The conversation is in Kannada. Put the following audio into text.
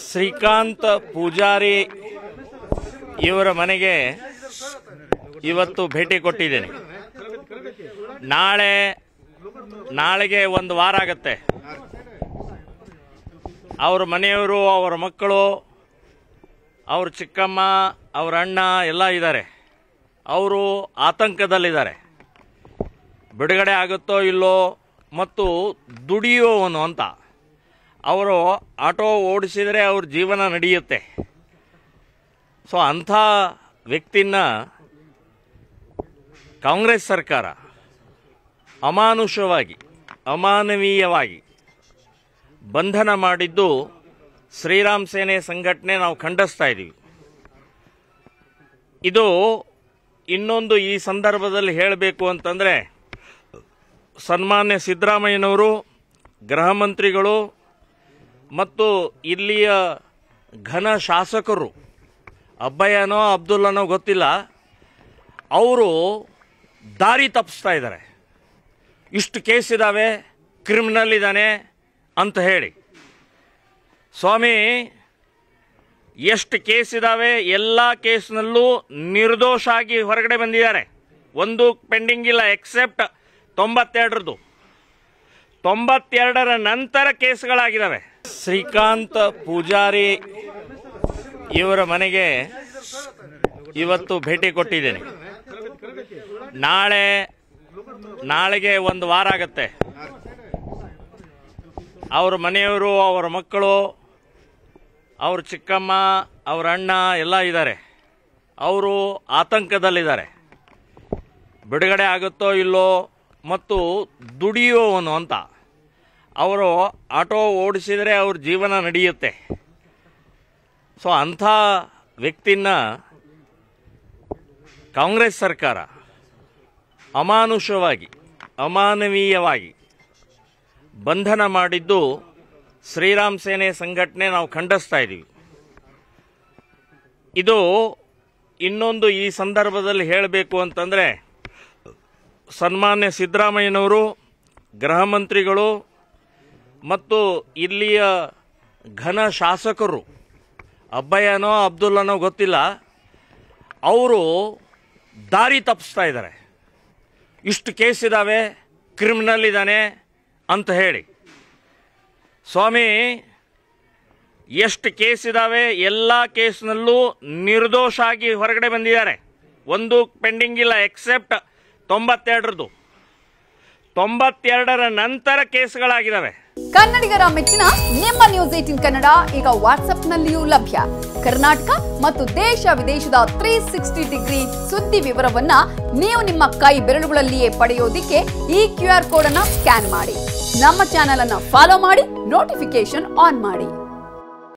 ಶ್ರೀಕಾಂತ್ ಪೂಜಾರಿ ಇವರ ಮನೆಗೆ ಇವತ್ತು ಭೇಟಿ ಕೊಟ್ಟಿದ್ದೇನೆ ನಾಳೆ ನಾಳೆಗೆ ಒಂದು ವಾರ ಆಗತ್ತೆ ಅವ್ರ ಮನೆಯವರು ಅವರ ಮಕ್ಕಳು ಅವ್ರ ಚಿಕ್ಕಮ್ಮ ಅವ್ರ ಅಣ್ಣ ಎಲ್ಲ ಇದ್ದಾರೆ ಅವರು ಆತಂಕದಲ್ಲಿದ್ದಾರೆ ಬಿಡುಗಡೆ ಆಗುತ್ತೋ ಇಲ್ಲೋ ಮತ್ತು ದುಡಿಯುವವನು ಅಂತ ಅವರು ಆಟೋ ಓಡಿಸಿದರೆ ಅವ್ರ ಜೀವನ ನಡೆಯುತ್ತೆ ಸೊ ಅಂಥ ವ್ಯಕ್ತಿನ ಕಾಂಗ್ರೆಸ್ ಸರ್ಕಾರ ಅಮಾನುಷವಾಗಿ ಅಮಾನವೀಯವಾಗಿ ಬಂಧನ ಮಾಡಿದ್ದು ಶ್ರೀರಾಮ್ ಸೇನೆ ಸಂಘಟನೆ ನಾವು ಖಂಡಿಸ್ತಾ ಇದ್ದೀವಿ ಇದು ಇನ್ನೊಂದು ಈ ಸಂದರ್ಭದಲ್ಲಿ ಹೇಳಬೇಕು ಅಂತಂದರೆ ಸನ್ಮಾನ್ಯ ಸಿದ್ದರಾಮಯ್ಯನವರು ಗೃಹ ಮಂತ್ರಿಗಳು ಮತ್ತು ಇಲ್ಲಿಯ ಘನ ಶಾಸಕರು ಅಬ್ಬಯ್ಯನೋ ಅಬ್ದುಲ್ಲನೋ ಗೊತ್ತಿಲ್ಲ ಅವರು ದಾರಿ ತಪ್ಪಿಸ್ತಾ ಇದ್ದಾರೆ ಇಷ್ಟು ಕೇಸ್ ಇದ್ದಾವೆ ಕ್ರಿಮಿನಲ್ ಇದ್ದಾನೆ ಅಂತ ಹೇಳಿ ಸ್ವಾಮಿ ಎಷ್ಟು ಕೇಸ್ ಇದ್ದಾವೆ ಎಲ್ಲ ಕೇಸ್ನಲ್ಲೂ ನಿರ್ದೋಷ ಆಗಿ ಹೊರಗಡೆ ಬಂದಿದ್ದಾರೆ ಒಂದು ಪೆಂಡಿಂಗ್ ಇಲ್ಲ ಎಕ್ಸೆಪ್ಟ್ ತೊಂಬತ್ತೆರಡರದು ತೊಂಬತ್ತೆರಡರ ನಂತರ ಕೇಸ್ಗಳಾಗಿದ್ದಾವೆ ಶ್ರೀಕಾಂತ್ ಪೂಜಾರಿ ಇವರ ಮನೆಗೆ ಇವತ್ತು ಭೇಟಿ ಕೊಟ್ಟಿದ್ದೇನೆ ನಾಳೆ ನಾಳೆಗೆ ಒಂದು ವಾರ ಆಗತ್ತೆ ಅವ್ರ ಮನೆಯವರು ಅವರ ಮಕ್ಕಳು ಅವ್ರ ಚಿಕ್ಕಮ್ಮ ಅವ್ರ ಅಣ್ಣ ಎಲ್ಲ ಇದ್ದಾರೆ ಅವರು ಆತಂಕದಲ್ಲಿದ್ದಾರೆ ಬಿಡುಗಡೆ ಆಗುತ್ತೋ ಇಲ್ಲೋ ಮತ್ತು ದುಡಿಯುವವನು ಅಂತ ಅವರು ಆಟೋ ಓಡಿಸಿದರೆ ಅವ್ರ ಜೀವನ ನಡೆಯುತ್ತೆ ಸೊ ಅಂಥ ವ್ಯಕ್ತಿನ ಕಾಂಗ್ರೆಸ್ ಸರ್ಕಾರ ಅಮಾನುಷವಾಗಿ ಅಮಾನವೀಯವಾಗಿ ಬಂಧನ ಮಾಡಿದ್ದು ಶ್ರೀರಾಮ್ ಸೇನೆ ಸಂಘಟನೆ ನಾವು ಖಂಡಿಸ್ತಾ ಇದ್ದೀವಿ ಇದು ಇನ್ನೊಂದು ಈ ಸಂದರ್ಭದಲ್ಲಿ ಹೇಳಬೇಕು ಅಂತಂದರೆ ಸನ್ಮಾನ್ಯ ಸಿದ್ದರಾಮಯ್ಯನವರು ಗೃಹ ಮಂತ್ರಿಗಳು ಮತ್ತು ಇಲ್ಲಿಯ ಘನ ಶಾಸಕರು ಅಬ್ಬಯ್ಯನೋ ಅಬ್ದುಲ್ಲನೋ ಗೊತ್ತಿಲ್ಲ ಅವರು ದಾರಿ ತಪ್ಪಿಸ್ತಾ ಇದ್ದಾರೆ ಇಷ್ಟು ಕೇಸ್ ಇದ್ದಾವೆ ಕ್ರಿಮಿನಲ್ ಇದ್ದಾನೆ ಅಂತ ಹೇಳಿ ಸ್ವಾಮಿ ಎಷ್ಟು ಕೇಸ್ ಇದ್ದಾವೆ ಎಲ್ಲ ಕೇಸ್ನಲ್ಲೂ ನಿರ್ದೋಷ ಆಗಿ ಹೊರಗಡೆ ಬಂದಿದ್ದಾರೆ ಒಂದು ಪೆಂಡಿಂಗ್ ಇಲ್ಲ ಎಕ್ಸೆಪ್ಟ್ ತೊಂಬತ್ತೆರಡರದು ತೊಂಬತ್ತೆರಡರ ನಂತರ ಕೇಸ್ಗಳಾಗಿದ್ದಾವೆ ಕನ್ನಡಿಗರ ಮೆಚ್ಚಿನ ನಿಮ್ಮ ನ್ಯೂಸ್ ಏಟಿನ್ ಕನ್ನಡ ಈಗ ವಾಟ್ಸ್ಆಪ್ನಲ್ಲಿಯೂ ಲಭ್ಯ ಕರ್ನಾಟಕ ಮತ್ತು ದೇಶ ವಿದೇಶದ ತ್ರೀ ಸಿಕ್ಸ್ಟಿ ಡಿಗ್ರಿ ಸುದ್ದಿ ವಿವರವನ್ನ ನೀವು ನಿಮ್ಮ ಕೈ ಬೆರಳುಗಳಲ್ಲಿಯೇ ಪಡೆಯೋದಿಕ್ಕೆ ಈ ಕ್ಯೂ ಆರ್ ಕೋಡ್ ಅನ್ನ ಸ್ಕ್ಯಾನ್ ಮಾಡಿ ನಮ್ಮ ಚಾನೆಲ್ ಅನ್ನ ಫಾಲೋ ಮಾಡಿ ನೋಟಿಫಿಕೇಶನ್ ಆನ್ ಮಾಡಿ